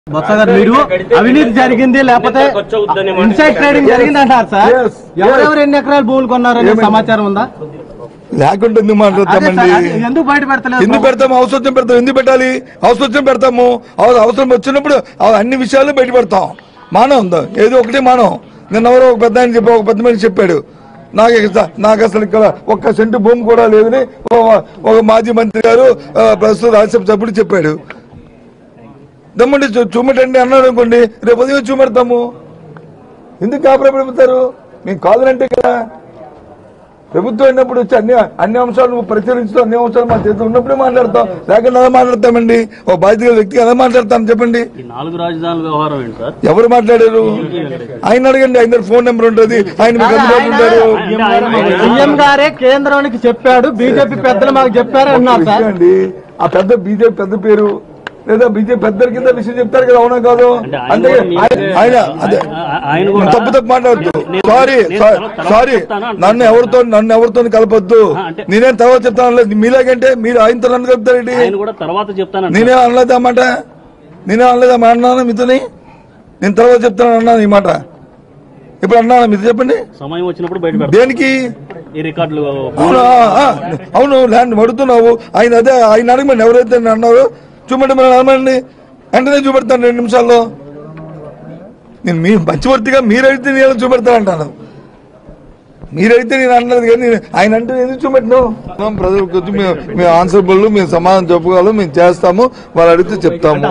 బొత్స గారు మీరు అవినీతి జరిగింది లేకపోతే ఇన్సైడ్ ట్రేడింగ్ జరిగింది అంటారు సార్ Yes, yes. ఎవరెవరు ఎన్ని ఎకరాలు భూములు కొన్నారనే సమాచారం ఉందా లేకుంటే ఎందుకు అదే మాట్లాడతామండి సార్, అది ఎందుకు బయట పెడతలేదు ఎందుకు పెడతాము అవసరం పెడతాం ఎందుకు పెట్టాలి అవసరం పెడతాము అవ- అవసరం వచ్చినప్పుడు అవ- అన్ని విషయాలు బయట పెడతాం మానవ ఉందా ఏదో ఒకటి మానవం నిన్న ఎవరో ఒక పెద్ద ఆయన చెప్పి ఒక పెద్ద మనిషి చెప్పాడు నాకు ఇక- నాకు అసలు ఇక్కడ ఒక్క సెంటు భూమి కూడా లేదని ఒక- ఒక మాజీ మంత్రి గారు ఆ, ప్రస్తుత రాజ్యసభ సభ్యుడు చెప్పాడు దమ్మండి చూ- చూపెట్టండి అన్నాడు అనుకోండి రేపు ఉదయం చూపెడతాము ఎందుకు కాపురం పెడతారు మేము కాదులంటే కదా ప్రభుత్వం అయినప్పుడు వచ్చి అన్ని అన్ని అంశాలు పరిశీలించుతూ అన్ని అంశాలు మా చేతిలో ఉన్నప్పుడే మాట్లాడతాం లేకుండా ఎలా మాట్లాడతామండి ఓ బాధ్యత వ్యక్తి ఎలా మాట్లాడతాం చెప్పండి ఈ నాలుగు రాజధానుల వ్యవహారం ఏంటి సార్ ఎవరు మాట్లాడారు ఆయన అడగండి ఆయన దగ్గర ఫోన్ నెంబర్ ఉంటుంది ఆయన మీకు అందుబాటులో ఉంటారు సీఎం గారే కేంద్రానికి చెప్పాడు బీజేపీ పెద్దలు మాకు చెప్పారు అన్నారు సార్ విషయం అండి ఆ పెద్ద బీజేపీ పెద్ద పేరు లేదా బీజేపీ పెద్దల కింద విషయం చెప్తారు కదా అవునా కాదు అంటే ఆయన అంతే కూడా మీ- ఆయన- ఆయన అదే ఆ- ఆయన కూడా తప్పు తప్పు మాట్లాడద్దు నేను- సారీ నేను సారీ తర్వాత సారీ చెప్తాను అంటున్నాను. నన్ను ఎవరితో నన్ను ఎవరితో కలపొద్దు ఆ, అంటే- నేనేం తర్వాత చెప్తాను లేదు మీలాగంటే మీరు ఆయనతో నన్ను కలుపుతారేంటి ఆయన కూడా తర్వాత చెప్తానంట నేనే అనలేదా మాట నేనే అనలేదా మాట అన్నాను మీతోని నేను తర్వాత చెప్తాను అన్నాను ఈ మాట ఇప్పుడు అన్నాను మీతో చెప్పండి సమయం వచ్చినప్పుడు బయట పెడతాం దేనికి ఈ రికార్డులు అవును ఆ, ఆ, అవును ల్యాండ్ మడుతున్నావు ఆయన అదే ఆయన అడగమని ఎవరైతే నన్ను అన్నారో చూపెట్టమని అడగమండి వెంటనే చూపెడతాను రెండు నిమిషాల్లో నేను మీ మధ్యవర్తిగా మీరైతే నేను చూపెడతానంటాను మీరైతే నేను అనలేదు కానీ నేను- ఆయన అంటే ఎందుకు చూపెట్టినావు మనం ప్రజలకు వచ్చి మేము మేము ఆన్సరబుల్ మేము సమాధానం చెప్పగలం మేము చేస్తాము వాళ్ళు అడిగితే చెప్తాము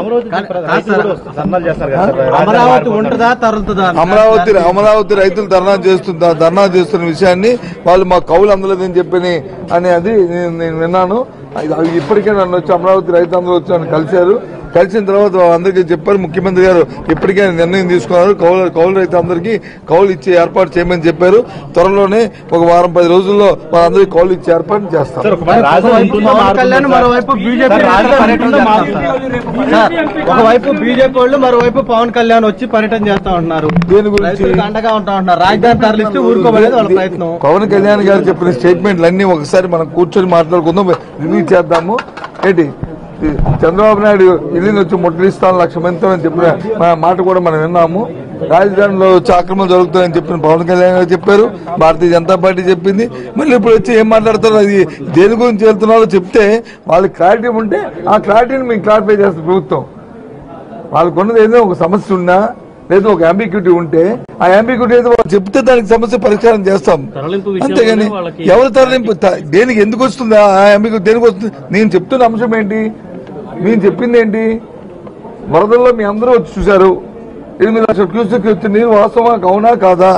అమరావతి ఉంటుందా తరులుతుందా అమరావతి అమరావతి రైతులు ధర్నా చేస్తున్న ధర్నా చేస్తున్న విషయాన్ని వాళ్ళు మా కౌలు అందలేదని చెప్పని అని అది నేను నేను విన్నాను అది- అది ఇప్పటికే నన్ను వచ్చి అమరావతి రైతు అందరూ వచ్చి నన్ను కలిశారు కలిసిన తర్వాత అందరికీ చెప్పారు ముఖ్యమంత్రి గారు ఇప్పటికే నిర్ణయం తీసుకున్నారు కౌలు కౌలు రైతు అందరికీ కౌలు ఇచ్చే ఏర్పాటు చేయమని చెప్పారు త్వరలోనే ఒక వారం పది రోజుల్లో వాళ్ళందరికీ కౌలు ఇచ్చే ఏర్పాటు చేస్తాం ఒకవైపు పవన్ కళ్యాణ్ మరోవైపు బీజేపీ పర్యటన చేస్తాం సార్. సార్ ఒకవైపు బీజేపీ వాళ్ళు మరోవైపు పవన్ కళ్యాణ్ వచ్చి పర్యటన చేస్తా ఉంటున్నారు దేని గురించి రైతులకు అండగా ఉంటా ఉంటున్నారు రాజధాని తరలిస్తే ఊరుకోబోయేది వాళ్ళ ప్రయత్నం పవన్ కళ్యాణ్ గారు చెప్పిన స్టేట్మెంట్లు అన్ని ఒకసారి మనం కూర్చొని మాట్లాడుకుందాం రివ్యూ చేద్దాము ఏంటి ఈ చంద్రబాబు నాయుడు ఇల్లుని వచ్చి ముట్టడిస్తాను లక్ష మందితో అని చెప్పిన మా- మాట కూడా మనం విన్నాము రాజధానిలో వచ్చి ఆక్రమణ జరుగుతాయని చెప్పిన పవన్ కళ్యాణ్ గారు చెప్పారు భారతీయ జనతా పార్టీ చెప్పింది మళ్ళీ ఇప్పుడు వచ్చి ఏం మాట్లాడతారో అది దేని గురించి వెళ్తున్నారో చెప్తే వాళ్ళకి క్లారిటీ ఉంటే ఆ క్లారిటీని మేము క్లారిఫై చేస్తుంది ప్రభుత్వం వాళ్ళకున్నది ఏదో ఒక సమస్య ఉన్నా లేదా ఒక అంబిక్యూటీ ఉంటే ఆ అంబిక్యూటీ ఏదో వాళ్ళు చెప్తే దానికి సమస్య పరిష్కారం చేస్తాం తరలింపు విషయంలోనే అంతేగాని వాళ్ళకి- ఎవరు తరలింపు త- దేనికి ఎందుకు వస్తుంది ఆ అంబిక్యూటీ దేనికి వస్తుంది నేను చెప్తున్న అంశం ఏంటి నేను చెప్పింది ఏంటి వరదల్లో మీ అందరూ వచ్చి చూశారు ఎనిమిది లక్షల క్యూసెక్ వచ్చి నీరు వాస్తవా అవునా కాదా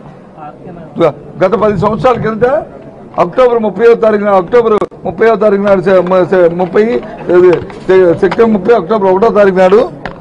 గత పది సంవత్సరాల కిందట అక్టోబర్ ముప్పై తారీఖున అక్టోబర్ ముప్పై తారీఖు నాడు సె- మ- సె- ముప్పై ఇది, సె- సెప్టెంబర్ ముప్పై అక్టోబర్ ఒకటో తారీఖు నాడు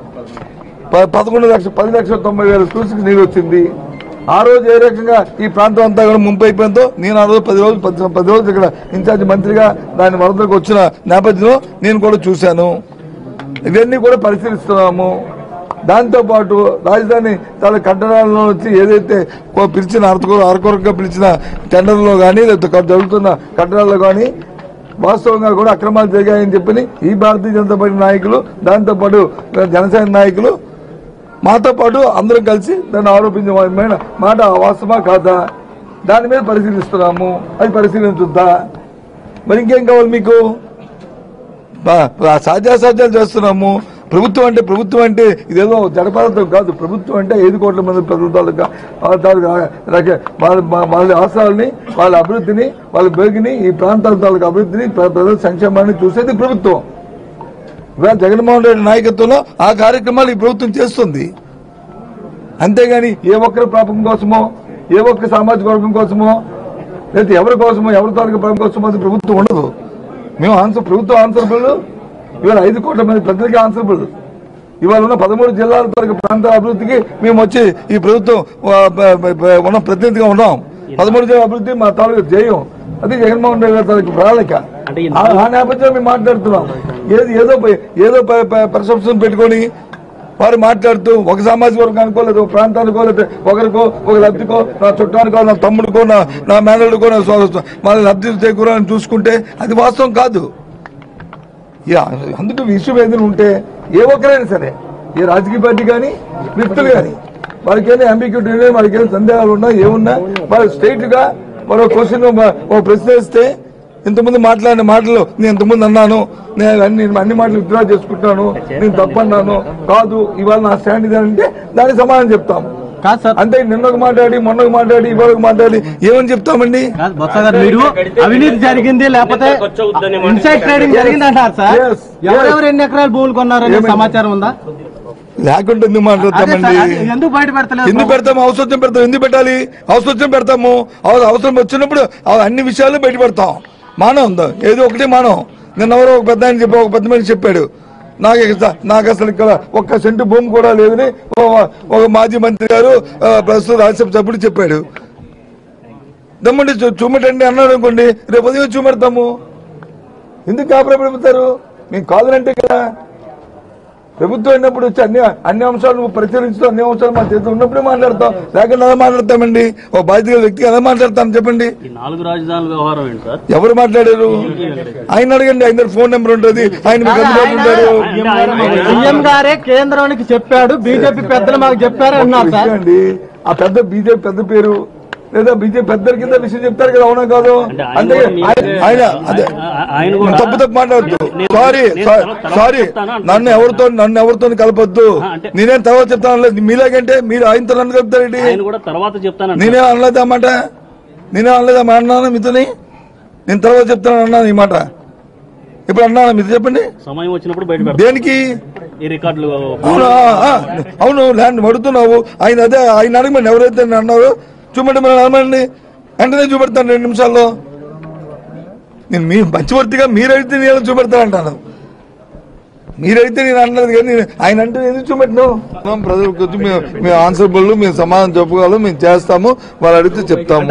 ప- పదకొండు లక్షల పది లక్షల తొంభై వేల క్యూసెక్ నీరు వచ్చింది ఆ రోజు ఏ రకంగా ఈ ప్రాంతం అంతా కూడా ముంపు అయిపోయిందో నేను ఆ రోజు పది రోజులు పది పది రోజులు ఇక్కడ ఇన్ఛార్జ్ మంత్రిగా దాని వరదలకు వచ్చిన నేపథ్యంలో నేను కూడా చూశాను ఇవన్నీ కూడా పరిశీలిస్తున్నాము దాంతో పాటు రాజధాని తన కట్టడాలలో వచ్చి ఏదైతే కొ- పిలిచిన అరకొర అరకొరగా పిలిచిన టెండర్లో కానీ లేకపోతే క- జరుగుతున్న కట్టడాల్లో కానీ వాస్తవంగా కూడా అక్రమాలు జరిగాయని చెప్పని ఈ భారతీయ జనతా పార్టీ నాయకులు దాంతో పాటు జనసేన నాయకులు మాతో పాటు అందరం కలిసి దాన్ని ఆరోపించిన మాట వాస్తవా కాదా దాని మీద పరిశీలిస్తున్నాము అది పరిశీలించుద్దా మరి ఇంకేం కావాలి మీకు బా- బా- సాధ్యాసాధ్యాలు చేస్తున్నాము ప్రభుత్వం అంటే ప్రభుత్వం అంటే ఇదేదో జడపడతం కాదు ప్రభుత్వం అంటే ఐదు కోట్ల మంది ప్రజల తాలూకా ఆ తాలూకా రక- వాళ్ళ వాళ్ళ- వాళ్ళ ఆశయాల్ని వాళ్ళ అభివృద్ధిని వాళ్ళ బేగిని ఈ ప్రాంతాల తాలూకా అభివృద్ధిని ప్ర- ప్రజల సంక్షేమాన్ని చూసేది ప్రభుత్వం ఇవాళ జగన్మోహన్ రెడ్డి నాయకత్వంలో ఆ కార్యక్రమాలు ఈ ప్రభుత్వం చేస్తుంది అంతేగాని ఏ ఒక్కరి పాపం కోసమో ఏ ఒక్క సామాజిక వర్గం కోసమో లేదా ఎవరి కోసమో ఎవరి తాలూకా పాపం కోసమో అది ప్రభుత్వం ఉండదు మేము ఆన్సర్ ప్రభుత్వం ఆన్సరబుల్ ఇవాళ ఐదు కోట్ల మంది ప్రజలకి ఆన్సరబుల్ ఇవాళ ఉన్న పదమూడు జిల్లాల తాలూకా ప్రాంతాల అభివృద్ధికి మేము వచ్చి ఈ ప్రభుత్వం ఆ, బ- బ- బ- ఉన్న ప్రతినిధిగా ఉన్నాం పదమూడు జిల్లాల అభివృద్ధి మా తాలూకా జయం అది జగన్మోహన్ రెడ్డి గారి తాలూకా ప్రణాళిక అంటే ఈ ఆ- ఆ నేపథ్యంలో మేము మాట్లాడుతున్నాం ఏది ఏదో ప- ఏదో పర్సెప్షన్ పెట్టుకొని వారు మాట్లాడుతూ ఒక సామాజిక వర్గానికో లేదా ఒక ప్రాంతానికో లేదా ఒకరికో ఒక లబ్ధికో నా చుట్టానికో నా తమ్ముడికో నా నా మేనల్డుకో నా సో- మన లబ్ధి చేకూరాలని చూసుకుంటే అది వాస్తవం కాదు యా, అందుకు విషయం ఏదైనా ఉంటే ఏ ఒక్కరైనా సరే ఏ రాజకీయ పార్టీ కానీ వ్యక్తులు కానీ వాళ్ళకేమైనా అంబిక్యూటీ వాళ్ళకి ఏమైనా సందేహాలు ఉన్నా ఏమున్నా వాళ్ళు స్ట్రైట్ గా మరో క్వశ్చన్ ఒక ప్రశ్న వేస్తే ఇంతకుముందు మాట్లాడిన మాటలు నేను ఇంతకుముందు అన్నాను నేను అన్ని నేను అన్ని మాటలు విత్డ్రా చేసుకుంటున్నాను నేను తప్పన్నాను కాదు ఇవాళ నా స్టాండ్ ఇదంటే దానికి సమాధానం చెప్తాం కాదు సార్ అంతే నిన్నకు మాట్లాడి మొన్నకు మాట్లాడి ఇవాళకు మాట్లాడి ఏమని చెప్తామండి కాదు బొత్స గారు మీరు అవినీతి జరిగింది లేకపోతే ఇన్సైడ్ ట్రేడింగ్ జరిగింది అంటారు సార్ Yes, yes. ఎవరెవరు ఎన్ని ఎకరాలు భూములు కొన్నారనే ఏమైంది? సమాచారం ఉందా లేకుంటే ఎందుకు అదే సార్, మాట్లాడతామండి అది ఎందుకు బయట పెడతలేదు ఎందుకు పెడతాము అవసరం పెడతాం ఎందుకు పెట్టాలి అవసరం పెడతాము అవ- అవసరం వచ్చినప్పుడు అవ- అన్ని విషయాలు బయట పెడతాం మానవ ఉందా ఏదో ఒకటి మానవం నిన్న ఎవరో ఒక పెద్ద ఆయన చెప్పి ఒక పెద్ద మనిషి చెప్పాడు నాకు ఇక- నాకు అసలు ఇక్కడ ఒక్క సెంటు భూమి కూడా లేదని ఒక- ఒక మాజీ మంత్రి గారు ఆ, ప్రస్తుత రాజ్యసభ సభ్యుడు చెప్పాడు దమ్మండి చూ- చూపెట్టండి అన్నాడు అనుకోండి రేపు ఉదయం చూపెడతాము ఎందుకు కాపురపడిపోతారు మేము కాదనంటే కదా ప్రభుత్వం అయినప్పుడు వచ్చి అన్ని అన్ని అంశాలు నువ్వు పరిశీలించుతూ అన్ని అంశాలు మా చేతిలో ఉన్నప్పుడే మాట్లాడతాం లేకుండా అలా మాట్లాడతామండి ఓ బాధ్యత వ్యక్తి ఎలా మాట్లాడతాను చెప్పండి ఈ నాలుగు రాజధానుల వ్యవహారం ఏంటి సార్ ఎవరు మాట్లాడారు ఆయన అడగండి ఆయన దగ్గర ఫోన్ నెంబర్ ఉంటుంది ఆయన మీకు అందుబాటులో ఉంటారు అంటే ఆయన- ఆయన- సీఎం గారే కేంద్రానికి చెప్పాడు బీజేపీ పెద్దలు మాకు చెప్పారు అన్నారు సార్ విషయం అండి ఆ పెద్ద బీజేపీ పెద్ద పేరు లేదా బీజేపీ పెద్దల కింద విషయం చెప్తారు కదా అవునా కాదు అంటే ఆయన అంటే కూడా మీ- ఆయన- ఆయన అదే ఆ- ఆయన కూడా తప్పు తప్పు మాట్లాడద్దు నేను- సారీ నేను సారీ, తర్వాత సారీ చెప్తాను అంటున్నాను. నన్ను ఎవరితో నన్ను ఎవరితో కలపొద్దు ఆ, అంటే- నేనేం తర్వాత చెప్తాను అనలేదు. మీలాగంటే మీరు ఆయనతో నన్ను కలుపుతారేంటి ఆయన కూడా తర్వాత చెప్తానంట నేనే అనలేదు అన్నమాట నేనే అనలేదు అమ్మా అన్నాను మీతోని నేను తర్వాత చెప్తాను అన్నాను ఈ మాట ఇప్పుడు అన్నాను మీరు చెప్పండి సమయం వచ్చినప్పుడు బయట పెడతాం దేనికి ఈ రికార్డులు అవును ఆ, ఆ, అవును ల్యాండ్ అడుగుతున్నావు ఆయన అదే ఆయన అడగమని ఎవరైతే నన్ను అన్నారో చూపెట్టి మనం అనమండి వెంటనే చూపెడతాను రెండు నిమిషాల్లో నేను మీ మధ్యవర్తిగా మీరైతే నేను చూపెడతానంటాను మీరైతే నేను అన్నది కానీ నేను- ఆయన అంటే ఎందుకు చూపెట్టినావు మనం ప్రజలకు వచ్చి మేము మేము ఆన్సరబుల్ మేము సమాధానం చెప్పగలం మేము చేస్తాము వాళ్ళు అడిగితే చెప్తాము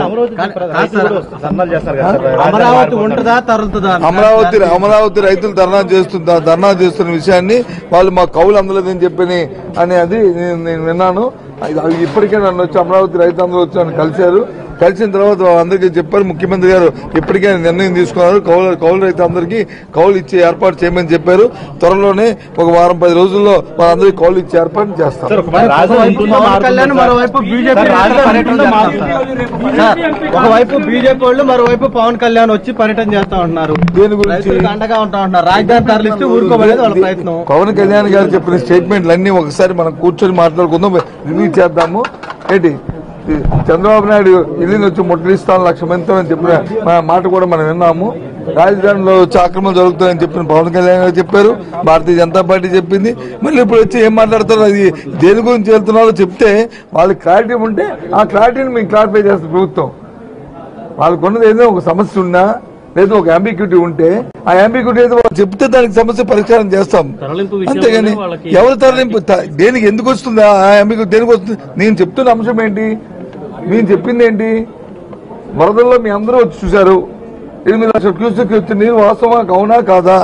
అమరావతి ఉంటుందా తరులుతుందా అమరావతి అమరావతి రైతులు ధర్నా చేస్తున్న ధర్నా చేస్తున్న విషయాన్ని వాళ్ళు మా కౌలు అందలేదని చెప్పని అని అది నేను నేను విన్నాను అది- అది ఇప్పటికే నన్ను వచ్చి అమరావతి రైతులందరూ వచ్చి నన్ను కలిశారు కలిసిన తర్వాత అందరికీ చెప్పారు ముఖ్యమంత్రి గారు ఇప్పటికే నిర్ణయం తీసుకున్నారు కౌలు కౌలు రైతులందరికీ కౌలు ఇచ్చే ఏర్పాటు చేయమని చెప్పారు త్వరలోనే ఒక వారం పది రోజుల్లో వాళ్ళందరికీ కౌలు ఇచ్చే ఏర్పాటు చేస్తాం ఒకవైపు పవన్ కళ్యాణ్ మరోవైపు బీజేపీ పర్యటన చేస్తారు సార్. సార్ ఒకవైపు బీజేపీ వాళ్ళు మరోవైపు పవన్ కళ్యాణ్ వచ్చి పర్యటన చేస్తా ఉంటున్నారు దేని గురించి రైతులకు అండగా ఉంటా ఉంటున్నారు రాజధాని తరలిస్తే ఊరుకోబోయేది వాళ్ళ ప్రయత్నం పవన్ కళ్యాణ్ గారు చెప్పిన స్టేట్మెంట్లు అన్ని ఒకసారి మనం కూర్చొని మాట్లాడుకుందాం రివ్యూ చేద్దాము ఏంటి ఈ చంద్రబాబు నాయుడు ఇల్లుని వచ్చి ముట్టడిస్తాను లక్ష మందితో అని చెప్పిన మా మాట కూడా మనం విన్నాము రాజధానిలో వచ్చి ఆక్రమణ జరుగుతాయని చెప్పిన పవన్ కళ్యాణ్ గారు చెప్పారు భారతీయ జనతా పార్టీ చెప్పింది మళ్ళీ ఇప్పుడు వచ్చి ఏం మాట్లాడతారో అది దేని గురించి వెళ్తున్నారో చెప్తే వాళ్ళకి క్లారిటీ ఉంటే ఆ క్లారిటీని మేము క్లారిఫై చేస్తుంది ప్రభుత్వం వాళ్ళకు ఉన్నది ఏదో ఒక సమస్య ఉన్నా లేదా ఒక అంబిక్యూటీ ఉంటే ఆ అంబిక్యూటీ ఏదో వాళ్ళు చెప్తే దానికి సమస్య పరిష్కారం చేస్తాం తరలింపు అంతేగాని విషయంలో వాళ్ళకి ఎవరు తరలింపు త- దేనికి ఎందుకు వస్తుందా ఆ అంబిక్యూటీ దేనికి వస్తుంది నేను చెప్తున్న అంశం ఏంటి నేను చెప్పింది ఏంటి వరదల్లో మీ అందరూ వచ్చి చూశారు ఎనిమిది లక్షల క్యూసెక్ వచ్చి నీరు వాస్తవా అవునా కాదా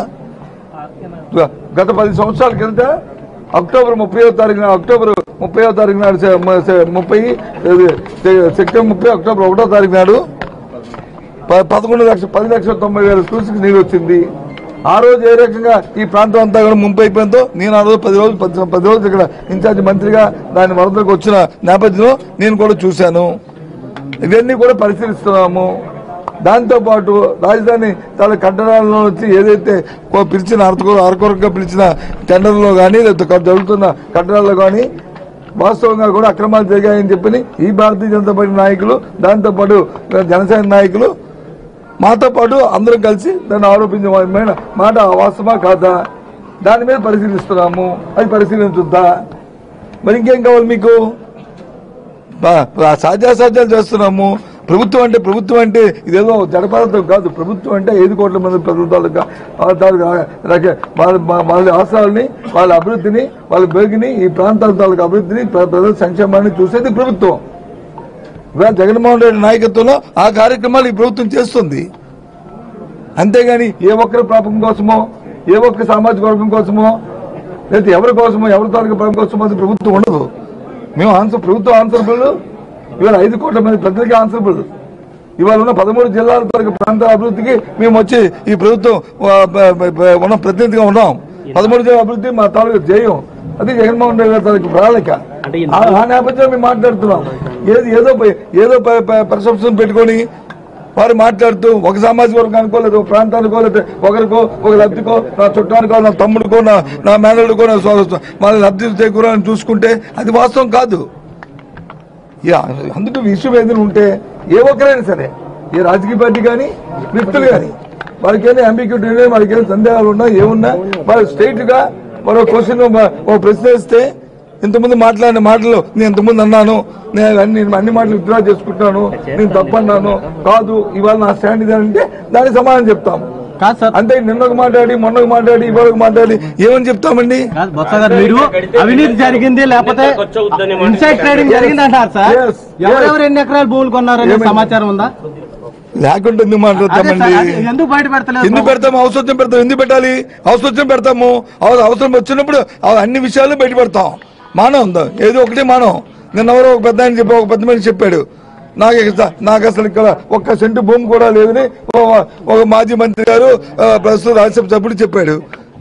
గత పది సంవత్సరాల కింద అక్టోబర్ ముప్పై తారీఖున అక్టోబర్ ముప్పై తారీఖు నాడు సె- మ- సె- ముప్పై ఇది, సె- సెప్టెంబర్ ముప్పై అక్టోబర్ ఒకటో తారీఖు నాడు ప- పదకొండు లక్షల పది లక్షల తొంభై వేల క్యూసెక్ నీరు వచ్చింది ఆ రోజు ఏ రకంగా ఈ ప్రాంతం అంతా కూడా ముంపు అయిపోయిందో నేను ఆ రోజు పది రోజులు పది పది రోజులు ఇక్కడ ఇన్ఛార్జ్ మంత్రిగా దాని వరదలకు వచ్చిన నేపథ్యంలో నేను కూడా చూశాను ఇవన్నీ కూడా పరిశీలిస్తున్నాము దాంతో పాటు రాజధాని తన కట్టడాలలో వచ్చి ఏదైతే కో- పిలిచిన అరకొర అరకొరగా పిలిచిన టెండర్లో కానీ లేకపోతే జరుగుతున్న కట్టడాల్లో కానీ వాస్తవంగా కూడా అక్రమాలు జరిగాయని చెప్పి ఈ భారతీయ జనతా పార్టీ నాయకులు దాంతో పాటు జనసేన నాయకులు మాతో పాటు అందరం కలిసి దాన్ని ఆరోపించిన మాట వాస్తవా కాదా దాని మీద పరిశీలిస్తున్నాము అది పరిశీలించుద్దా మరి ఇంకేం కావాలి మీకు బా- బా- సాధ్యాసాధ్యాలు చేస్తున్నాము ప్రభుత్వం అంటే ప్రభుత్వం అంటే ఇదేదో జడపదార్థం కాదు ప్రభుత్వం అంటే ఐదు కోట్ల మంది ప్రజల తాలూకా ఆ తాలూకా రక- వాళ్ళ మా- వాళ్ళ ఆశయాల్ని వాళ్ళ అభివృద్ధిని వాళ్ళ బేగిని ఈ ప్రాంతాల తాలూకా అభివృద్ధిని ప్ర- ప్రజల సంక్షేమాన్ని చూసేది ప్రభుత్వం ఇవాళ జగన్మోహన్ రెడ్డి నాయకత్వంలో ఆ కార్యక్రమాలు ఈ ప్రభుత్వం చేస్తుంది అంతేగాని ఏ ఒక్కరి పాపం కోసమో ఏ ఒక్క సామాజిక వర్గం కోసమో లేదా ఎవరి కోసమో ఎవరి తాలూకా పాపం కోసమో అది ప్రభుత్వం ఉండదు మేము ఆన్సర్ ప్రభుత్వం ఆన్సరబుల్ ఇవాళ ఐదు కోట్ల మంది ప్రజలకి ఆన్సరబుల్ ఇవాళ ఉన్న పదమూడు జిల్లాల తాలూకా ప్రాంతాల అభివృద్ధికి మేము వచ్చి ఈ ప్రభుత్వం ఆ, బ- బ- బ- ఉన్న ప్రతినిధిగా ఉన్నాం పదమూడు జిల్లాల అభివృద్ధి మా తాలూకా జయం అది జగన్మోహన్ రెడ్డి గారి తాలూకు ప్రణాళిక అంటే ఈ ఆ- ఆ నేపథ్యంలో మేము మాట్లాడుతున్నాం ఏది ఏదో ప- ఏదో పర్సెప్షన్ పెట్టుకొని వారు మాట్లాడుతూ ఒక సామాజిక వర్గానికో లేదా ఒక ప్రాంతానికో లేదా ఒకరికో ఒక లబ్ధికో నా చుట్టానికో నా తమ్ముడికో నా నా మేనల్డుకో నా సో- వాళ్ళ లబ్ధి చేకూరని చూసుకుంటే అది వాస్తవం కాదు యా, అందుకు విషయం ఏదైనా ఉంటే ఏ ఒక్కరైనా సరే ఏ రాజకీయ పార్టీ కానీ వ్యక్తులు కానీ వాళ్ళకి ఏదైనా అంబిక్యూటీ వాళ్ళకి ఏదైనా సందేహాలు ఉన్నా ఏమున్నా వాళ్ళు స్ట్రైట్ గా మరో క్వశ్చన్ ఒక ప్రశ్న వేస్తే ఇంతకుముందు మాట్లాడిన మాటలు నేను ఇంతకుముందు అన్నాను నేను అన్ని అన్ని మాటలు విత్డ్రా చేసుకుంటున్నాను నేను తప్పన్నాను కాదు ఇవాళ నా స్టాండ్ ఇదంటే దానికి సమాధానం చెప్తాం కాదు సార్ అంతే నిన్నకు మాట్లాడి మొన్నకు మాట్లాడి ఇవాళకు మాట్లాడి ఏమని చెప్తామండి కాదు బొత్స గారు మీరు అవినీతి జరిగింది లేకపోతే ఇన్సైడ్ ట్రేడింగ్ జరిగింది అంటారు సార్ Yes, yes. ఎవరెవరు ఎన్ని ఎకరాలు భూములు కొన్నారనే ఏమైంది? సమాచారం ఉందా లేకుంటే ఎందుకు అదే మాట్లాడతామండి సార్, అది ఎందుకు బయట పెడతలేదు ఎందుకు పెడతాము అవసరం పెడతాం ఎందుకు పెట్టాలి అవసరం పెడతాము అవ- అవసరం వచ్చినప్పుడు ఆ అన్ని విషయాలు బయట పెడతాం మానం ఉందా ఏదో ఒకటి మానం నిన్న ఎవరో ఒక పెద్ద ఆయన చెప్పి ఒక పెద్ద మనిషి చెప్పాడు నాకు ఇక- నాకు అసలు ఇక్కడ ఒక్క సెంటు భూమి కూడా లేదని ఒక- ఒక మాజీ మంత్రి గారు ఆ, ప్రస్తుత రాజ్యసభ సభ్యుడు చెప్పాడు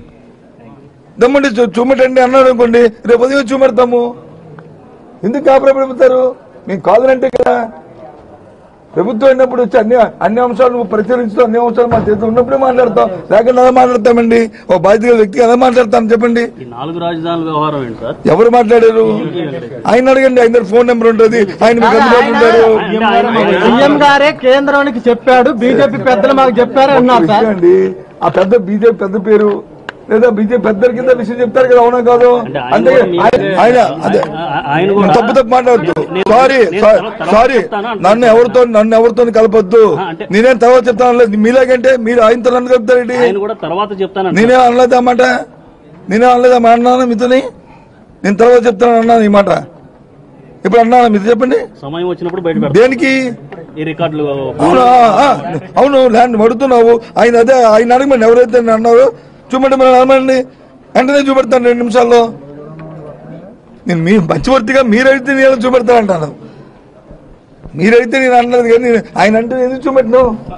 దమ్ముండి చూ- చూపెట్టండి అన్నాడు అనుకోండి రేపు ఉదయం చూపెడతాము ఎందుకు కాపురపడిపోతారు మేము కాదనంటే కదా ప్రభుత్వం అయినప్పుడు వచ్చి అన్ని అన్ని అంశాలు నువ్వు పరిశీలించుతూ అన్ని అంశాలు మా చేతిలో ఉన్నప్పుడే మాట్లాడతాం లేకుండా ఎలా మాట్లాడతామండి ఓ బాధ్యత వ్యక్తి ఎలా మాట్లాడతాను చెప్పండి ఈ నాలుగు రాజధానుల వ్యవహారం ఏంటి సార్ ఎవరు మాట్లాడారు ఆయన అడగండి ఆయన దగ్గర ఫోన్ నెంబర్ ఉంటుంది ఆయన మీకు అందుబాటులో ఉంటారు అంటే ఆయన- ఆయన- సీఎం గారే కేంద్రానికి చెప్పాడు బీజేపీ పెద్దలు మాకు చెప్పారు ఒక అన్నారు సార్ విషయం అండి ఆ పెద్ద బీజేపీ పెద్ద పేరు లేదా బీజేపీ పెద్దల కింద విషయం చెప్తారు కదా అవునా కాదు అంటే ఆయన అంతే కూడా మీ- ఆయన- ఆయన అదే ఆ- ఆయన కూడా తప్పు తప్పు మాట్లాడద్దు నేను- సారీ నేను సారీ, తర్వాత సారీ చెప్తాను అంటున్నాను. నన్ను ఎవరితో నన్ను ఎవరితో కలపొద్దు ఆ, అంటే- నేనేం తర్వాత చెప్తాను అనలేదు మీలాగంటే మీరు ఆయనతో నన్ను కలుపుతారేంటి ఆయన కూడా తర్వాత చెప్తాను నేనేం అనలేదు అన్నమాట నేనేం అనలేదు అమ్మా అన్నాను మీతోని నేను తర్వాత చెప్తాను అన్నాను ఈ మాట ఇప్పుడు అన్నాను మీతో చెప్పండి సమయం వచ్చినప్పుడు బయట పెడతాం దేనికి ఈ రికార్డులు అవును ఆ, ఆ, అవును ల్యాండ్ అడుగుతున్నావు ఆయన అదే ఆయన అడగమని ఎవరైతే నేను అన్నారో చూపెట్టి మనం అనమండి వెంటనే చూపెడతాను రెండు నిమిషాల్లో నేను మీ మధ్యవర్తిగా మీరైతే నేను చూపెడతాను అంటాను మీరైతే నేను అన్నది కానీ నేను- ఆయన అంటే ఎందుకు చూపెట్టినావు